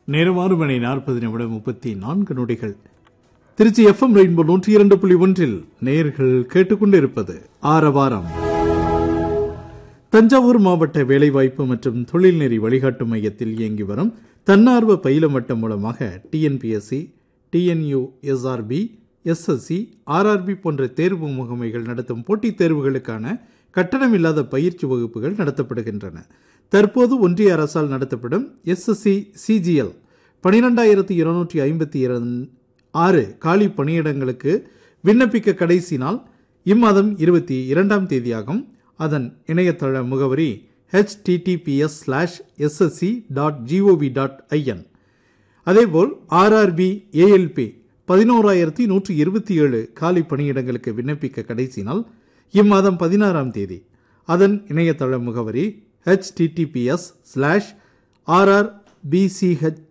நேரம் ஆறு மணி நாற்பது நிமிடம் முப்பத்தி நான்கு நொடிகள் திருச்சி எஃப்எம் ரெயின்போ நூற்றி இரண்டு புள்ளி ஒன்றில் நேர்கள் கேட்டுக்கொண்டிருப்பது ஆரவாரம் தஞ்சாவூர் மாவட்ட வேலைவாய்ப்பு மற்றும் தொழில்நெறி வழிகாட்டு மையத்தில் இயங்கி வரும் தன்னார்வ பயில மட்டம் மூலமாக TNPSC TNUSRB SSC RRB போன்ற தேர்வு முகமைகள் நடத்தும் போட்டித் தேர்வுகளுக்கான கட்டணமில்லாத பயிற்சி வகுப்புகள் நடத்தப்படுகின்றன தற்போது ஒன்றிய அரசால் நடத்தப்படும் எஸ்எஸ்சி சிஜிஎல் பனிரெண்டாயிரத்தி இருநூற்றி ஐம்பத்தி ஆறு காலி பணியிடங்களுக்கு விண்ணப்பிக்க கடைசி நாள் இம்மாதம் இருபத்தி இரண்டாம் தேதியாகும் அதன் இணையதள முகவரி https slash SSC dot GOV dot IN அதேபோல் ஆர்ஆர்பி ஏஎல்பி பதினோராயிரத்தி நூற்றி இருபத்தி ஏழு காலி பணியிடங்களுக்கு விண்ணப்பிக்க கடைசி நாள் இம்மாதம் பதினாறாம் தேதி அதன் இணையதள முகவரி https slash RRBCH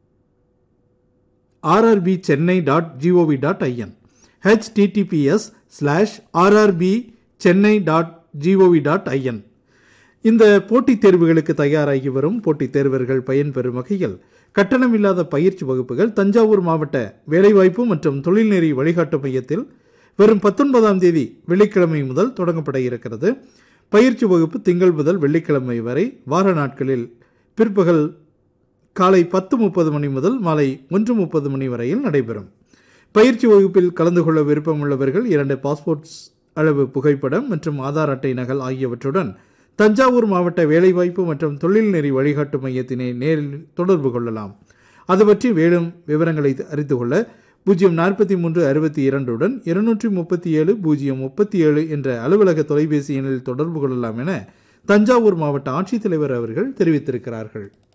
RRB Chennai dot GOV dot IN HTTPS slash RRB Chennai dot GOV dot IN இந்த போட்டித் தேர்வுகளுக்கு தயாராகி வரும் போட்டித் தேர்வர்கள் பயன்பெறும் வகையில் கட்டணமில்லாத பயிற்சி வகுப்புகள் தஞ்சாவூர் மாவட்ட வேலைவாய்ப்பு மற்றும் தொழில்நெறி வழிகாட்டு மையத்தில் வரும் பத்தொன்பதாம் தேதி வெள்ளிக்கிழமை முதல் தொடங்கப்பட இருக்கிறது பயிற்சி வகுப்பு திங்கள் முதல் வெள்ளிக்கிழமை வரை வார நாட்களில் பிற்பகல் காலை பத்து முப்பது மணி முதல் மாலை ஒன்று முப்பது மணி வரையில் நடைபெறும் பயிற்சி வகுப்பில் கலந்து கொள்ள விருப்பமுள்ளவர்கள் இரண்டு பாஸ்போர்ட்ஸ் அளவு புகைப்படம் மற்றும் ஆதார் அட்டை நகல் ஆகியவற்றுடன் தஞ்சாவூர் மாவட்ட வேலைவாய்ப்பு மற்றும் தொழில்நெறி வழிகாட்டு மையத்தினை நேரில் தொடர்பு கொள்ளலாம் அது பற்றி மேலும் விவரங்களை அறிந்து கொள்ள பூஜ்ஜியம் நாற்பத்தி மூன்று அறுபத்தி இரண்டுடன் இருநூற்றி முப்பத்தி ஏழு பூஜ்ஜியம் முப்பத்தி ஏழு என்ற அலுவலக தொலைபேசி எண்ணில் தொடர்பு கொள்ளலாம் என தஞ்சாவூர் மாவட்ட ஆட்சித்தலைவர் அவர்கள் தெரிவித்திருக்கிறார்கள்